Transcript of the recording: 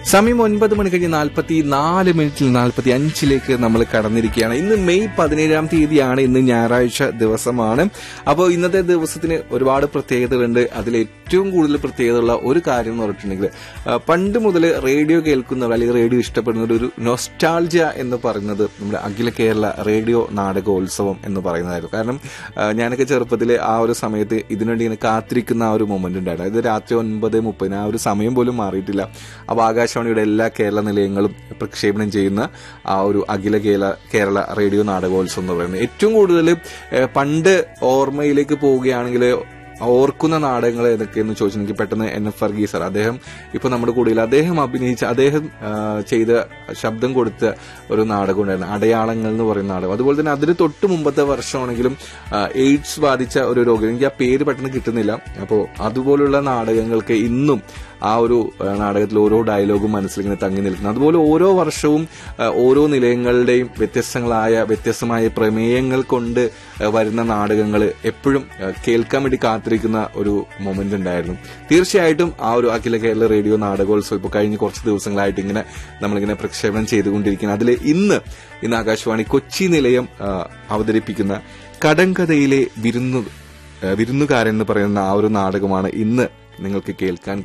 സമയം ഒൻപത് മണി കഴിഞ്ഞ് നാൽപ്പത്തി നാല് മിനിറ്റിൽ നാൽപ്പത്തി അഞ്ചിലേക്ക് നമ്മൾ കടന്നിരിക്കുകയാണ് ഇന്ന് മെയ് പതിനേഴാം തീയതിയാണ് ഇന്ന് ഞായറാഴ്ച ദിവസമാണ് അപ്പോൾ ഇന്നത്തെ ദിവസത്തിന് ഒരുപാട് പ്രത്യേകതകളുണ്ട് അതിൽ ഏറ്റവും കൂടുതൽ പ്രത്യേകതയുള്ള ഒരു കാര്യം എന്ന് പറഞ്ഞിട്ടുണ്ടെങ്കിൽ ആ, പണ്ട് മുതൽ റേഡിയോ കേൾക്കുന്നവർ അല്ലെങ്കിൽ റേഡിയോ ഇഷ്ടപ്പെടുന്നവർ ഒരു നൊസ്റ്റാൾജിയ എന്ന് പറയുന്നത് നമ്മുടെ അഖില കേരള റേഡിയോ നാടകോത്സവം എന്ന് പറയുന്നതായിരുന്നു കാരണം ആ, ഞാനൊക്കെ ചെറുപ്പത്തിൽ ആ ഒരു സമയത്ത് ഇതിനുവേണ്ടി ഇങ്ങനെ കാത്തിരിക്കുന്ന ആ ഒരു മൊമെന്റ് ഉണ്ടായിരുന്നു അതായത് രാത്രി ഒൻപത് മുപ്പതിന് ആ ഒരു സമയം പോലും മാറിയിട്ടില്ല അപ്പോൾ ആകാശവാണിയുടെ എല്ലാ കേരള നിലയങ്ങളും പ്രക്ഷേപണം ചെയ്യുന്ന ആ ഒരു അഖില കേരള കേരള റേഡിയോ നാടകോത്സവം എന്ന് പറയുന്നത് ഏറ്റവും കൂടുതൽ ഏഹ്, പണ്ട് ഓർമ്മയിലേക്ക് പോവുകയാണെങ്കിൽ ഓർക്കുന്ന നാടകങ്ങൾ ഏതൊക്കെയെന്ന് ചോദിച്ചു എനിക്ക് പെട്ടെന്ന് എൻ എഫ് വർഗീസ് സാർ അദ്ദേഹം ഇപ്പൊ നമ്മുടെ കൂടെയില്ല അദ്ദേഹം അഭിനയിച്ച അദ്ദേഹം ആ, ചെയ്ത ശബ്ദം കൊടുത്ത ഒരു നാടകം ഉണ്ടായിരുന്നു അടയാളങ്ങൾ എന്ന് പറയുന്ന നാടകം അതുപോലെ തന്നെ അതിന് തൊട്ട് മുമ്പത്തെ വർഷമാണെങ്കിലും ആ, എയ്ഡ്സ് ബാധിച്ച ഒരു രോഗം എനിക്ക് ആ പേര് പെട്ടെന്ന് കിട്ടുന്നില്ല അപ്പോൾ അതുപോലുള്ള നാടകങ്ങൾക്ക് ഇന്നും ആ ഒരു ആ, നാടകത്തിൽ ഓരോ ഡയലോഗും മനസ്സിലിങ്ങനെ തങ്ങി നിൽക്കുന്നു അതുപോലെ ഓരോ വർഷവും ആ, ഓരോ നിലയങ്ങളുടെയും വ്യത്യസ്തങ്ങളായ വ്യത്യസ്തമായ പ്രമേയങ്ങൾ കൊണ്ട് ആ, വരുന്ന നാടകങ്ങൾ എപ്പോഴും ആ, കേൾക്കാൻ വേണ്ടി കാത്തിരിക്കുന്ന ഒരു മൊമെന്റ് ഉണ്ടായിരുന്നു തീർച്ചയായിട്ടും ആ ഒരു അഖില കേരള റേഡിയോ നാടകോത്സവം ഇപ്പോൾ കഴിഞ്ഞ കുറച്ച് ദിവസങ്ങളായിട്ട് ഇങ്ങനെ നമ്മളിങ്ങനെ പ്രക്ഷേപണം ചെയ്തുകൊണ്ടിരിക്കുന്നത് അതിൽ ഇന്ന് ഇന്ന് ആകാശവാണി കൊച്ചി നിലയം ആ, അവതരിപ്പിക്കുന്ന കടങ്കഥയിലെ വിരുന്നു ആ, വിരുന്നുകാരൻ എന്ന് പറയുന്ന ആ ഒരു നാടകമാണ് ഇന്ന് നിങ്ങൾക്ക് കേൾക്കാൻ